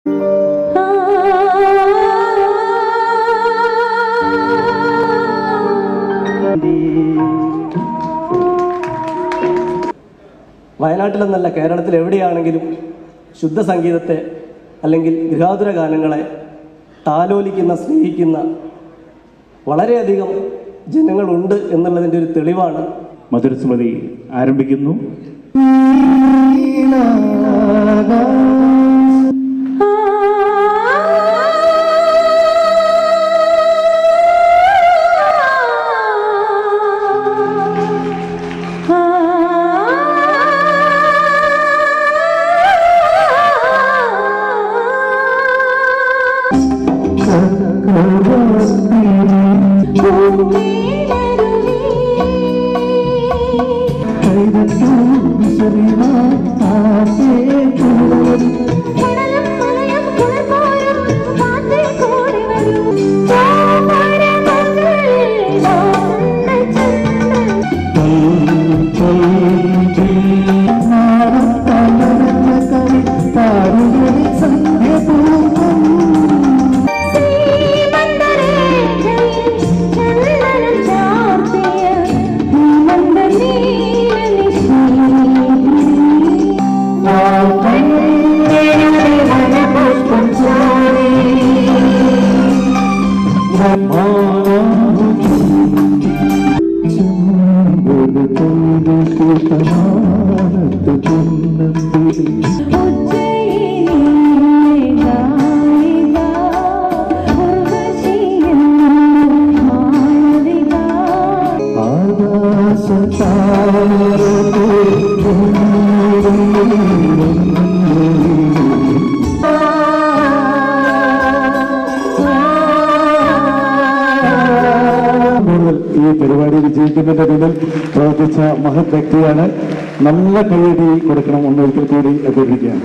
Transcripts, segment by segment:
വയനാട്ടിലെന്നല്ല കേരളത്തിൽ എവിടെയാണെങ്കിലും ശുദ്ധ സംഗീതത്തെ അല്ലെങ്കിൽ ഗൃഹാതുര ഗാനങ്ങളെ താലോലിക്കുന്ന സ്നേഹിക്കുന്ന വളരെയധികം ജനങ്ങളുണ്ട് എന്നുള്ളതിൻ്റെ ഒരു തെളിവാണ് മധുരസ്മൃതി ആരംഭിക്കുന്നു കൂടുതൽ ഈ പരിപാടി വിജയിക്കുന്നതിന്റെ പിന്നിൽ പ്രവർത്തിച്ച മഹത് വ്യക്തിയാണ് നല്ല കൈയടി കൊടുക്കണം എന്ന് ഒരിക്കൽ കൂടി അഭ്യർത്ഥിക്കുകയാണ്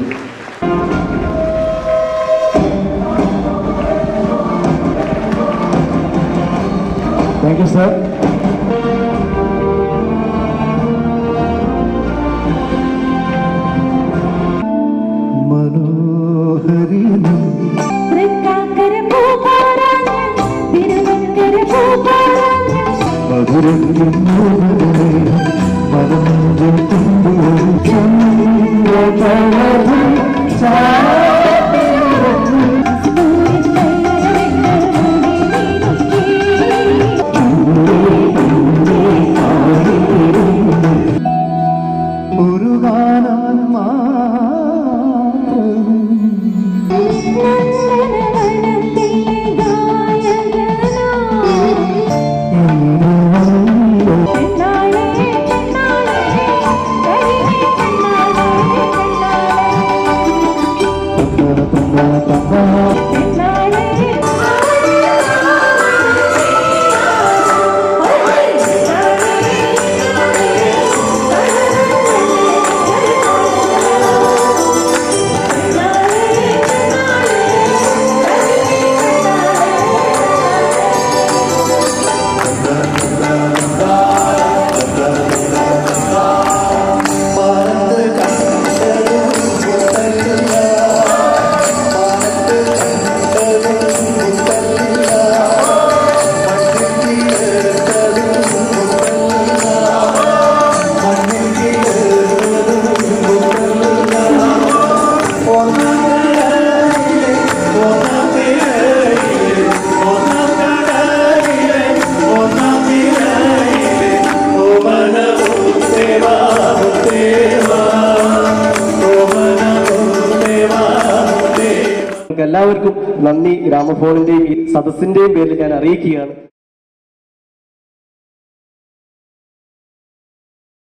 താങ്ക് യു സർ മനോഹരിനും മധുരം മനോജം ഒരു ഗാനം മാത്രം എല്ലാവർക്കും നന്ദി ഗ്രാമഫോണിന്റെയും ഈ സദസ്സിന്റെയും പേരിൽ ഞാൻ അറിയിക്കുകയാണ്